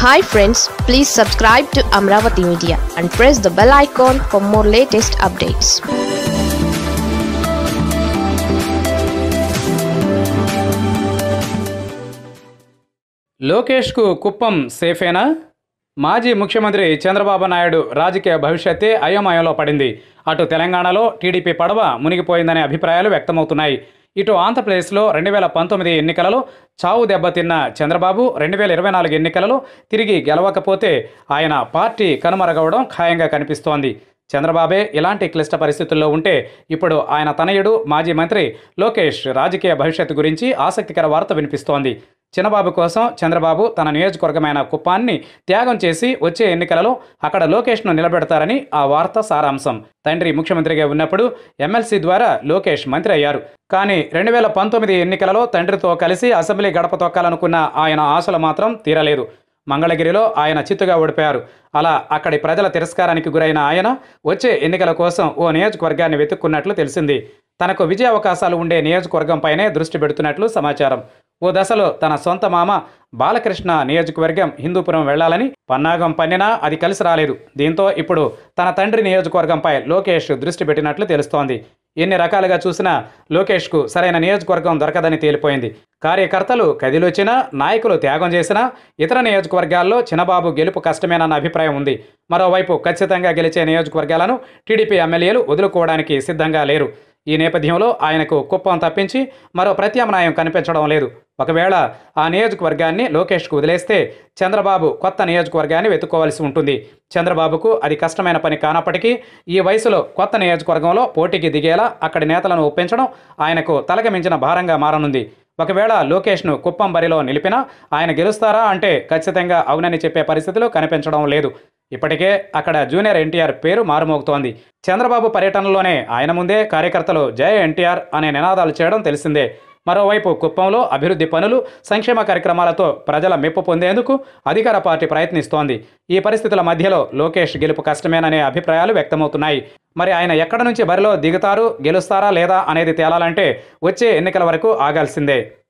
hi friends please subscribe to Amaravati media and press the bell icon for more latest updates లోకేష్కు కుప్పం సేఫేనా మాజీ ముఖ్యమంత్రి చంద్రబాబు నాయుడు రాజకీయ భవిష్యత్తే అయోమయంలో పడింది అటు తెలంగాణలో టీడీపీ పడవ మునిగిపోయిందనే అభిప్రాయాలు వ్యక్తమవుతున్నాయి ఇటు ఆంధ్రప్రదేశ్లో రెండు వేల పంతొమ్మిది ఎన్నికలలో చావు దెబ్బతిన్న చంద్రబాబు రెండు వేల ఇరవై నాలుగు ఎన్నికలలో తిరిగి గెలవకపోతే ఆయన పార్టీ కనుమరుగవడం ఖాయంగా కనిపిస్తోంది చంద్రబాబే ఇలాంటి క్లిష్ట పరిస్థితుల్లో ఉంటే ఇప్పుడు ఆయన తనయుడు మాజీ మంత్రి లోకేష్ రాజకీయ భవిష్యత్తు గురించి ఆసక్తికర వార్త వినిపిస్తోంది చిన్నబాబు కోసం చంద్రబాబు తన నియోజకవర్గమైన కుప్పాన్ని త్యాగం చేసి వచ్చే ఎన్నికలలో అక్కడ లోకేష్ను నిలబెడతారని ఆ వార్త సారాంశం తండ్రి ముఖ్యమంత్రిగా ఉన్నప్పుడు ఎమ్మెల్సీ ద్వారా లోకేష్ మంత్రి అయ్యారు కానీ రెండు వేల పంతొమ్మిది ఎన్నికలలో తండ్రితో కలిసి అసెంబ్లీ గడప తొక్కాలనుకున్న ఆయన ఆశలు మాత్రం తీరలేదు మంగళగిరిలో ఆయన చిత్తుగా ఓడిపోయారు అలా అక్కడి ప్రజల తిరస్కారానికి గురైన ఆయన వచ్చే ఎన్నికల కోసం ఓ నియోజకవర్గాన్ని వెతుక్కున్నట్లు తెలిసింది తనకు విజయ అవకాశాలు ఉండే నియోజకవర్గంపైనే దృష్టి పెడుతున్నట్లు సమాచారం ఓ దశలో తన సొంత మామ బాలకృష్ణ నియోజకవర్గం హిందూపురం వెళ్లాలని పన్నాగం పన్నినా అది కలిసి రాలేదు దీంతో ఇప్పుడు తన తండ్రి నియోజకవర్గంపై లోకేష్ దృష్టి పెట్టినట్లు తెలుస్తోంది ఎన్ని రకాలుగా చూసినా లోకేష్కు సరైన నియోజకవర్గం దొరకదని తేలిపోయింది కార్యకర్తలు కదిలొచ్చినా నాయకులు త్యాగం చేసినా ఇతర నియోజకవర్గాల్లో చిన్నబాబు గెలుపు కష్టమేనన్న అభిప్రాయం ఉంది మరోవైపు ఖచ్చితంగా గెలిచే నియోజకవర్గాలను టీడీపీ ఎమ్మెల్యేలు వదులుకోవడానికి సిద్ధంగా లేరు ఈ నేపథ్యంలో ఆయనకు కుప్పం తప్పించి మరో ప్రత్యామ్నాయం కనిపించడం లేదు ఒకవేళ ఆ నియోజకవర్గాన్ని లోకేష్కు వదిలేస్తే చంద్రబాబు కొత్త నియోజకవర్గాన్ని వెతుక్కోవాల్సి ఉంటుంది చంద్రబాబుకు అది కష్టమైన పని కానప్పటికీ ఈ వయసులో కొత్త నియోజకవర్గంలో పోటీకి దిగేలా అక్కడి నేతలను ఒప్పించడం ఆయనకు తలగమించిన భారంగా మారనుంది ఒకవేళ లోకేష్ను కుప్పం బరిలో నిలిపినా ఆయన గెలుస్తారా అంటే ఖచ్చితంగా అవునని చెప్పే పరిస్థితిలో కనిపించడం లేదు ఇప్పటికే అక్కడ జూనియర్ ఎన్టీఆర్ పేరు మారుమోగుతోంది చంద్రబాబు పర్యటనలోనే ఆయన ముందే కార్యకర్తలు జయ ఎన్టీఆర్ అనే నినాదాలు చేయడం తెలిసిందే మరోవైపు కుప్పంలో అభివృద్ధి పనులు సంక్షేమ కార్యక్రమాలతో ప్రజల మెప్పు పొందేందుకు అధికార పార్టీ ప్రయత్నిస్తోంది ఈ పరిస్థితుల మధ్యలో లోకేష్ గెలుపు కష్టమేననే అభిప్రాయాలు వ్యక్తమవుతున్నాయి మరి ఆయన ఎక్కడ నుంచి బరిలో దిగుతారు గెలుస్తారా లేదా అనేది తేలాలంటే వచ్చే ఎన్నికల వరకు ఆగాల్సిందే